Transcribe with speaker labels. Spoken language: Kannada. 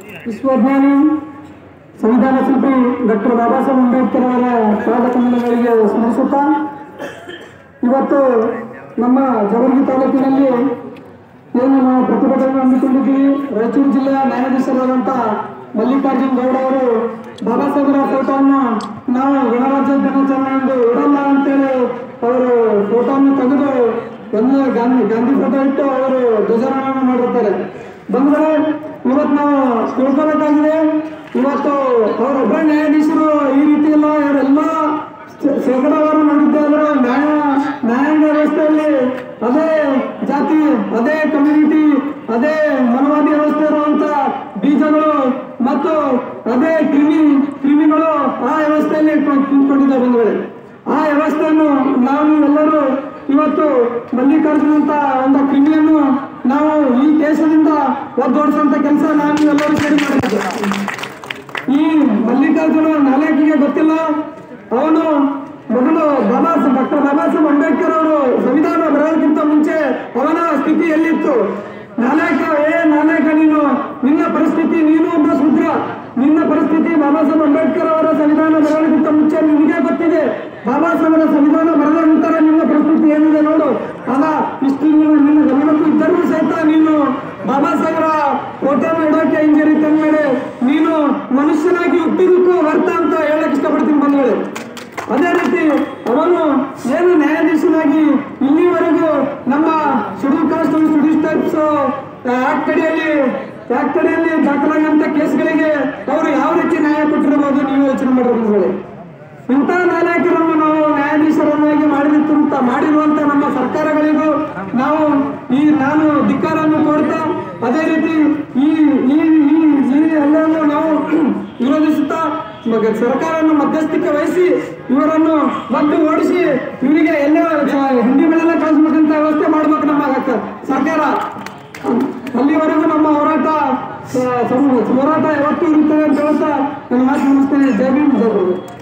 Speaker 1: ವಿಶ್ವಜ್ಞಾನಿ ಸಂವಿಧಾನ ಶಿಲ್ಪಿ ಡಾಕ್ಟರ್ ಬಾಬಾ ಸಾಹೇಬ್ ಅಂಬೇಡ್ಕರ್ ಅವರ ಪಾದಕಮಲಗಳಿಗೆ ಸ್ಮರಿಸುತ್ತಾ ಇವತ್ತು ನಮ್ಮ ಜವರ್ಗಿ ತಾಲೂಕಿನಲ್ಲಿ ಏನು ನಾವು ಪ್ರತಿಭಟನೆ ಹಮ್ಮಿಕೊಂಡಿದ್ದೀವಿ ರಾಯಚೂರು ಜಿಲ್ಲೆಯ ನ್ಯಾಯಾಧೀಶರಾದಂಥ ಮಲ್ಲಿಕಾರ್ಜುನ್ ಗೌಡ ಅವರು ಬಾಬಾ ಸಾಹೇಬರ ಫೋಟೋವನ್ನು ನಾವು ಗಣರಾಜ್ಯ ದಿನಾಚರಣೆಯಂದು ಇಡಲ್ಲ ಅಂತೇಳಿ ಅವರು ಫೋಟೋವನ್ನು ತೆಗೆದು ಒಂದು ಗಾಂಧಿ ಗಾಂಧಿ ಫೋಟೋ ಇಟ್ಟು ಅವರು ಧ್ವಜಾರೋಹಣ ಮಾಡಿರ್ತಾರೆ ಬಂದ್ರೆ ಇವತ್ತು ನಾವು ತಿಳ್ಕೊಬೇಕಾಗಿದೆ ಇವತ್ತು ಅವರೊಬ್ಬರೇ ನ್ಯಾಯಾಧೀಶರು ಈ ರೀತಿ ಎಲ್ಲ ಇವರೆಲ್ಲ ಶೇಕಡಾವಾರು ನೋಡಿದ್ದೆ ಅಂದ್ರೆ ನ್ಯಾಯ ನ್ಯಾಯಾಂಗ ವ್ಯವಸ್ಥೆಯಲ್ಲಿ ಅದೇ ಜಾತಿ ಅದೇ ಕಮ್ಯುನಿಟಿ ಅದೇ ಮನವಾದಿ ವ್ಯವಸ್ಥೆ ಇರುವಂತ ಬೀಜಗಳು ಮತ್ತು ಅದೇ ಕ್ರಿಮಿ ಕ್ರಿಮಿಗಳು ಆ ವ್ಯವಸ್ಥೆಯಲ್ಲಿ ಕುಂತ್ಕೊಂಡಿದ್ದಾವೆ ಬಂಧುಗಳೇ ಆ ವ್ಯವಸ್ಥೆಯನ್ನು ನಾವು ಎಲ್ಲರೂ ಇವತ್ತು ಮಲ್ಲಿಕಾರ್ಜುನ ಅಂತ ಒಂದು ಕ್ರಿಮಿಯನ್ನು ನಾವು ಈ ದೇಶದಿಂದ ಒದ್ದೋಡಿಸುವಂತ ಕೆಲಸ ನಾವು ಎಲ್ಲರೂ ಸೇರಿ ಮಾಡಿದ್ದೇವೆ ಈ ಮಲ್ಲಿಕಾರ್ಜುನ ನಾಲೇಕಿಗೆ ಗೊತ್ತಿಲ್ಲ ಅವನು ಮೊದಲು ಬಾಬಾ ಡಾಕ್ಟರ್ ಬಾಬಾ ಸಾಹೇಬ್ ಅಂಬೇಡ್ಕರ್ ಅವರು ಸಂವಿಧಾನ ಬರೋದಕ್ಕಿಂತ ಮುಂಚೆ ಅವನ ಸ್ಥಿತಿ ಎಲ್ಲಿತ್ತು ನಾಲೇಕ ಏ ನಾಲೇಕ ನೀನು ನಿನ್ನ ಪರಿಸ್ಥಿತಿ ನೀನು ಒಬ್ಬ ಶೂದ್ರ ನಿನ್ನ ಪರಿಸ್ಥಿತಿ ಬಾಬಾ ಸಾಹೇಬ್ ಅಂಬೇಡ್ಕರ್ ಅವರ ಸಂವಿಧಾನ ಬರೋದಕ್ಕಿಂತ ಮುಂಚೆ ನಿನಗೆ ಗೊತ್ತಿದೆ ಬಾಬಾ ಸಾಹೇಬರ ಸಂವಿಧಾನ ಬರೆದ ನಂತರ ನಿನ್ನ ಪರಿಸ್ಥಿತಿ ಏನಿದೆ ನೋಡು ಅದ ಇಷ್ಟು ನೀನು ನಿನ್ನ ಗಮನಕ್ಕೂ ಇದ್ದರೂ ಸಹಿತ ನೀನು ಬಾಬಾ ಸಾಹೇಬರ ಫೋಟೋನ ಇಡೋಕೆ ಇಂಜರಿ ತಂದ್ಮೇಲೆ ನೀನು ಮನುಷ್ಯನಾಗಿ ಹುಟ್ಟಿದಕ್ಕೂ ವ್ಯರ್ಥ ಅಂತ ಹೇಳಕ್ ಇಷ್ಟಪಡ್ತೀನಿ ಬಂದ್ಮೇಲೆ ಅದೇ ರೀತಿ ಅವನು ಏನು ನ್ಯಾಯಾಧೀಶನಾಗಿ ಇಲ್ಲಿವರೆಗೂ ನಮ್ಮ schedule caste schedule tribes act ಅಡಿಯಲ್ಲಿ ಆಕ್ಟ್ ಅಡಿಯಲ್ಲಿ ದಾಖಲಾಗಿರುವಂತ ಕೇಸ್ಗಳಿಗೆ ಅವರು ಯಾವ ರೀತಿ ನ್ಯಾಯ ಕೊಟ್ಟಿರಬಹುದು ನೀವು ಯೋಚನೆ ಮಾಡಿರ್ಬೋದು ಇಂಥ ನಾಯಕರನ್ನು ನಾವು ನ್ಯಾಯಾಧೀಶರನ್ನಾಗಿ ಮಾಡಿರುತ್ತ ಮಾಡಿರುವಂತ ನಮ್ಮ ಸರ್ಕಾರಗಳಿಗೂ ನಾವು ಈ ನಾನು ಧಿಕ್ಕಾರನ್ನು ಕೋರ್ತಾ ಅದೇ ರೀತಿ ಈ ಈ ಈ ಈ ಎಲ್ಲವನ್ನು ನಾವು ವಿರೋಧಿಸುತ್ತಾ ಮಗ- ಸರ್ಕಾರವನ್ನು ಮಧ್ಯಸ್ಥಿಕೆ ವಹಿಸಿ ಇವರನ್ನು ಬಂದು ಓಡಿಸಿ ಇವರಿಗೆ ಎಲ್ಲ ಹಿಂದಿ ಮೇಲೆಲ್ಲ ಕಳಿಸ್ಬೇಕಂತ ವ್ಯವಸ್ಥೆ ಮಾಡ್ಬೇಕು ನಮ್ಮ ಕ- ಸರ್ಕಾರ ಅಲ್ಲಿವರೆಗೂ ನಮ್ಮ ಹೋರಾಟ ಆ, ಸಂ- ಹೋರಾಟ ಯಾವತ್ತೂ ಇರುತ್ತದೆ ಅಂತ ಹೇಳ್ತಾ ನನ್ನ ಮಾತು ಮುಗಿಸ್ತೇನೆ ಜೈ ಭೀಮ್ ಜೈ ಭಾರತ್.